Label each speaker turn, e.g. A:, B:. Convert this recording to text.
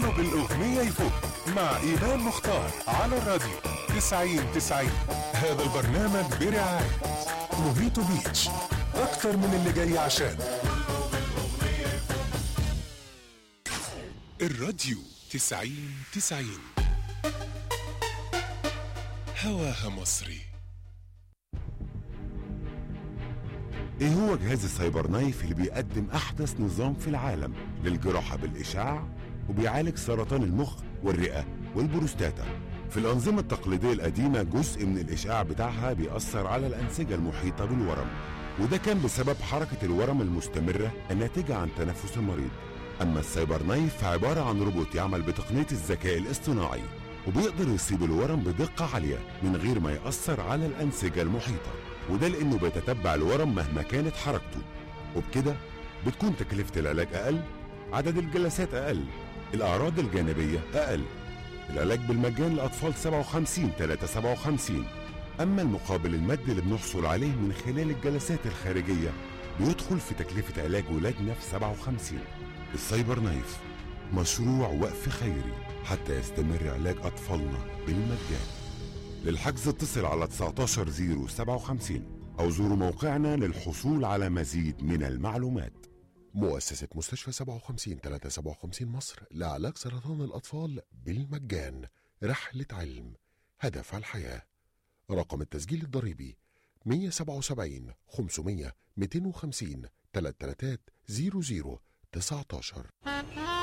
A: اطلب الأغنية يفوق مع إيمان مختار على الراديو 90 90 هذا البرنامج برعاية موهيتو بيتش أكتر من اللي جاي عشان الراديو 90 90 هواها مصري
B: ايه هو جهاز السايبر نايف اللي بيقدم احدث نظام في العالم للجراحة بالاشعاع وبيعالج سرطان المخ والرئة والبروستاتا في الأنظمة التقليدية القديمة جزء من الإشعاع بتاعها بيأثر على الأنسجة المحيطة بالورم وده كان بسبب حركة الورم المستمرة الناتجة عن تنفس المريض أما السايبر نايف فعبارة عن روبوت يعمل بتقنية الذكاء الاصطناعي وبيقدر يصيب الورم بدقة عالية من غير ما يأثر على الأنسجة المحيطة وده لأنه بيتتبع الورم مهما كانت حركته وبكده بتكون تكلفة العلاج أقل عدد الجلسات أقل الأعراض الجانبية أقل العلاج بالمجان لأطفال 57 3 57 أما المقابل المادي اللي بنحصل عليه من خلال الجلسات الخارجية بيدخل في تكلفة علاج ولادنا في 57 السايبر نايف مشروع وقف خيري حتى يستمر علاج أطفالنا بالمجان للحجز اتصل على 19057 أو زوروا موقعنا للحصول على مزيد من المعلومات
C: مؤسسة مستشفى 57 357 مصر لعلاج سرطان الأطفال بالمجان رحلة علم هدف الحياة رقم التسجيل الضريبي 177 500 250 333 00 19